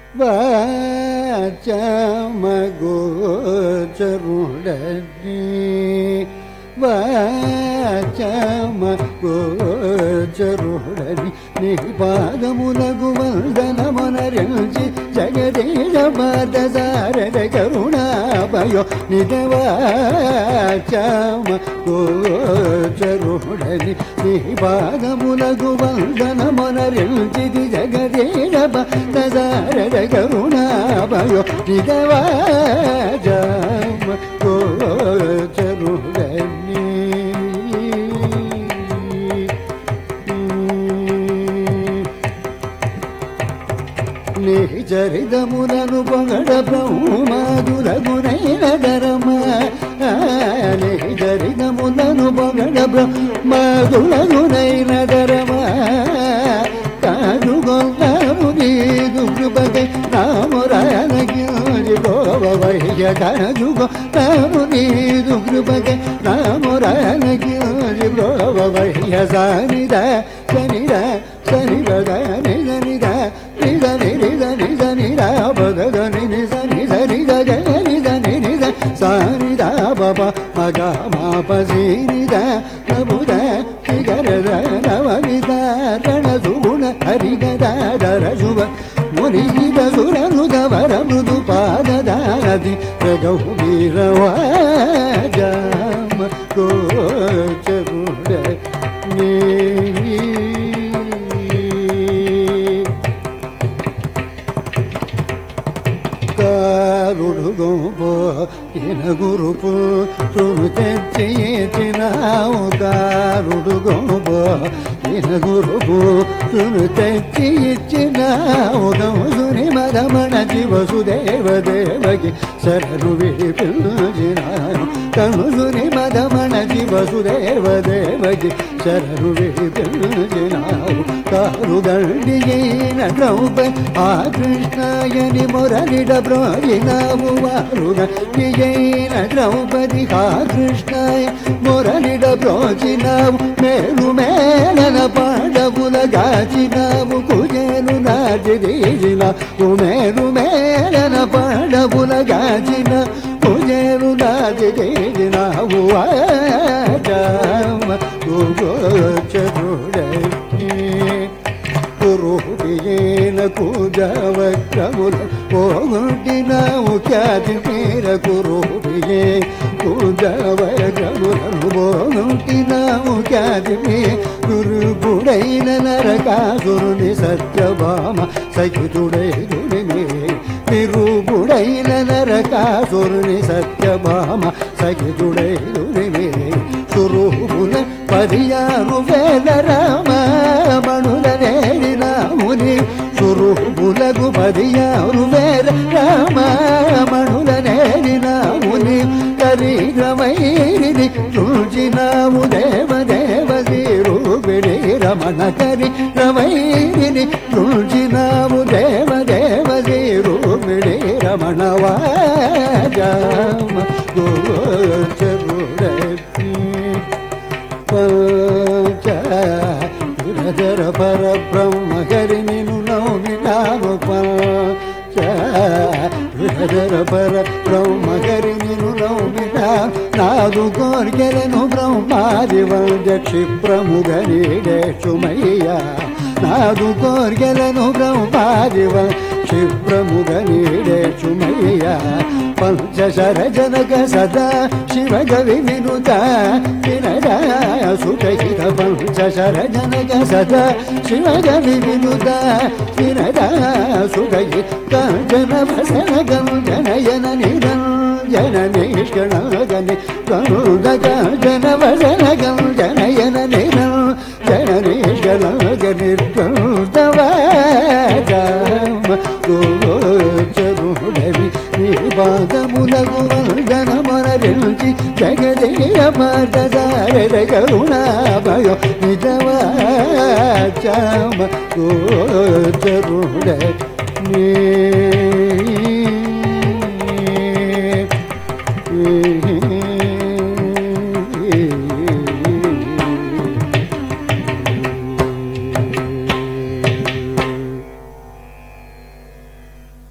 వాచమగోచరుడని వాచమగోచరుడని నీ పాదములకు వందనమునరించి జగదేశ పాద సారద కరుణాభయో నిజవాచమ గోచరుడని నీ పాదములకు వందనమునరించి జగదేశ పాద సారద కరుణాభయో నిజవాచమ గోచరుడని నీ చరితములను పొగడ బ్రహ్మాదుల గురైన ధరమ నీ చరితములను పొగడ బ్రహ్మాదుల గురైన ధరమ కాదు గొల్లాము నీదు కృపకై రామురానకి గోవయ్య కాదు గొల్లాము నీదు కృపకై రామురానకి గోవయ్య సానిద శనిద శనిద నిద నిద నిద నిద నిద నిద పద నిద నిద నిద నిద నిద సానిద బబ మగ మాప సీనిద నముద నిగర నవమిద రణ సుగుణ హరిగద దర శుభ మునిద సురనుద వర మృదు పాదదాది రఘువీరవాజామ గోచరుడ నీ కారుడు గోపో ఇన గురుపు తును తెచ్చినావు కారుడు గోపో ఇన గురుపు తును తెచ్చి ఇచ్చినావు గౌసుని మదమణ శివసుదేవ దేవకి శరణు విడిపించినాను కనుసుని మదమణ శివసుదేవ దేవకి శరణు విడిపించినావు కారు దండియైన ద్రౌపది ఆ కృష్ణాయని మొరలిడ బ్రోజినావు వారుగా విజయన ద్రౌపది ఆ కృష్ణాయ మొరలిడ బ్రోచినావు మేలు మేలన పాడవుల గాచినావు కుజేలు నాటి దీజినావు మేలు మేలన పాడవుల గాచిన కుజేలు నాటి దీజినావు ఆజామ గోచరుడీ కురుహుడియేన కూజవక్రముల పోగొట్టినావు ఖ్యాతి పేర కురుహుడియే కూజవక్రములను పోగొట్టినావు ఖ్యాతి పే గురుగుడైన నరకాసురుని సత్యభామ సహితుడై దుడిమే నిరుగుడైన నరకాసురుని సత్యభామ సహితుడై దుడిమే సురూపున పదియారు వేల రామణుల నేడినాముని సురూపులకు పదియారు వేల రామణుల నేడినాముని కరీరమైరి చూచినాము దేవదేవ రూపిణి రమణ కరి రమైరిని చూచినాము దేవదేవ రూపిణి రమణ వాజామ గోచరుడీ పంచర పర బ్రహ్మ హరి నిను నౌమి నాము పంచర పర బ్రహ్మ హరి నిను నౌమి నాదు కోర్కెలను బ్రహ్మాది వంద క్షిప్రముగ నీడేషుమయ్య నాదు కోర్కెలను బ్రహ్మాది వంద క్షిప్రముగ నీడేషుమయ్య పంచశర జనక సదా శివగవి వినుత వినయ సుఖహిత పంచశర జనక సదా శివగవి వినుత వినయ సుఖహి జన వసన గంజనయన నిరంజన నిష్కణగని గంధక జన వసన గంజనయన నిరంజన నిష్కణగని గంధవాజామ గోచరుడవి నీ పాదములకు వందనమరించి జగదేయ పాదదార కరుణాభయో నిజవాచామ గోచరుడ నీ